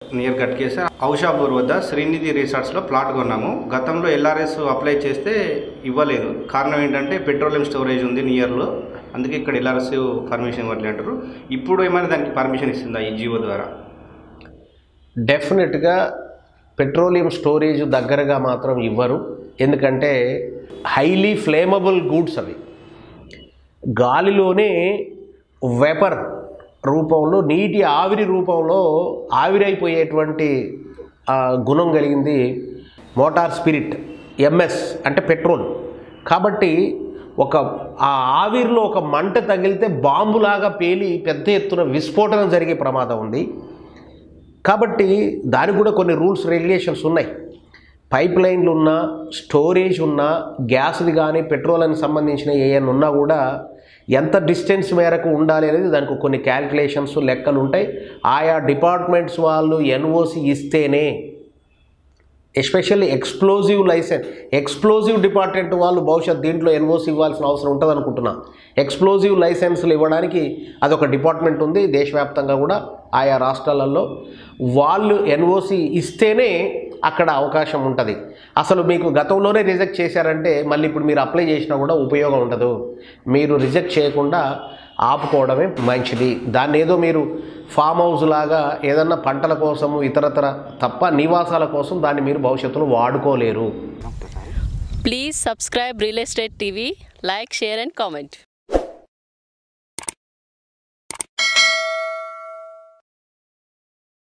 Near Ghatkesar Aushapur వద్ద Srinidhi రిసార్ట్స్లో plot కొన్నాము గతంలో ఎల్ఆర్ఎస్ అప్లై చేస్తే ఇవ్వలేదు కారణం ఏంటంటే పెట్రోలియం స్టోరేజ్ ఉంది నియర్లో అందుకే ఇక్కడ ఎల్ఆర్ఎస్ పర్మిషన్ ఇవ్వట్లేదు అంటారు ఇప్పుడు ఏమైనా దానికి పర్మిషన్ ఇస్తుందా ఈ జియో ద్వారా డెఫినెట్గా పెట్రోలియం స్టోరేజ్ దగ్గరగా మాత్రం ఇవ్వరు ఎందుకంటే హైలీ ఫ్లేమబుల్ గూడ్స్ అవి గాలిలోనే వెపర్ రూపంలో నీటి ఆవిరి రూపంలో ఆవిరైపోయేటువంటి ఆ, గుణం కలిగింది మోటార్ స్పిరిట్ ఎంఎస్ అంటే పెట్రోల్ కాబట్టి ఒక ఆ ఆవిరిలో ఒక మంట తగిలితే బాంబులాగా పేలి పెద్ద ఎత్తున విస్ఫోటనం జరిగే ప్రమాదం ఉంది కాబట్టి దానికి కూడా కొన్ని రూల్స్ రెగ్యులేషన్స్ ఉన్నాయి పైప్ లైన్లు ఉన్నా స్టోరేజ్ ఉన్నా గ్యాస్ది కానీ పెట్రోల్ అని సంబంధించిన ఏమైనా ఉన్నా కూడా ఎంత డిస్టెన్స్ మేరకు ఉండాలి అనేది దానికి కొన్ని క్యాల్కులేషన్స్ లెక్కలు ఉంటాయి ఆయా డిపార్ట్మెంట్స్ వాళ్ళు ఎన్ఓసి ఇస్తేనే especially explosive licence explosive department వాళ్ళు భవిష్యత్ దీంట్లో ఎన్ఓసి ఇవ్వాల్సిన అవసరం ఉంటుంది అనుకుంటున్నా ఎక్స్ప్లోజివ్ లైసెన్స్లు ఇవ్వడానికి అదొక డిపార్ట్మెంట్ ఉంది దేశవ్యాప్తంగా కూడా ఆయా రాష్ట్రాలలో వాళ్ళు ఎన్ఓసి ఇస్తేనే అక్కడ అవకాశం ఉంటుంది అసలు మీకు గతంలోనే రిజెక్ట్ చేశారంటే మళ్ళీ ఇప్పుడు మీరు అప్లై చేసినా కూడా ఉపయోగం ఉండదు మీరు రిజెక్ట్ చేయకుండా ఆపుకోవడమే మంచిది దాన్ని ఏదో మీరు ఫామ్ హౌస్ లాగా ఏదన్నా పంటల కోసము ఇతరతర తప్ప నివాసాల కోసం దాన్ని మీరు భవిష్యత్తులో వాడుకోలేరు Please subscribe Real Estate TV, like, share, and comment.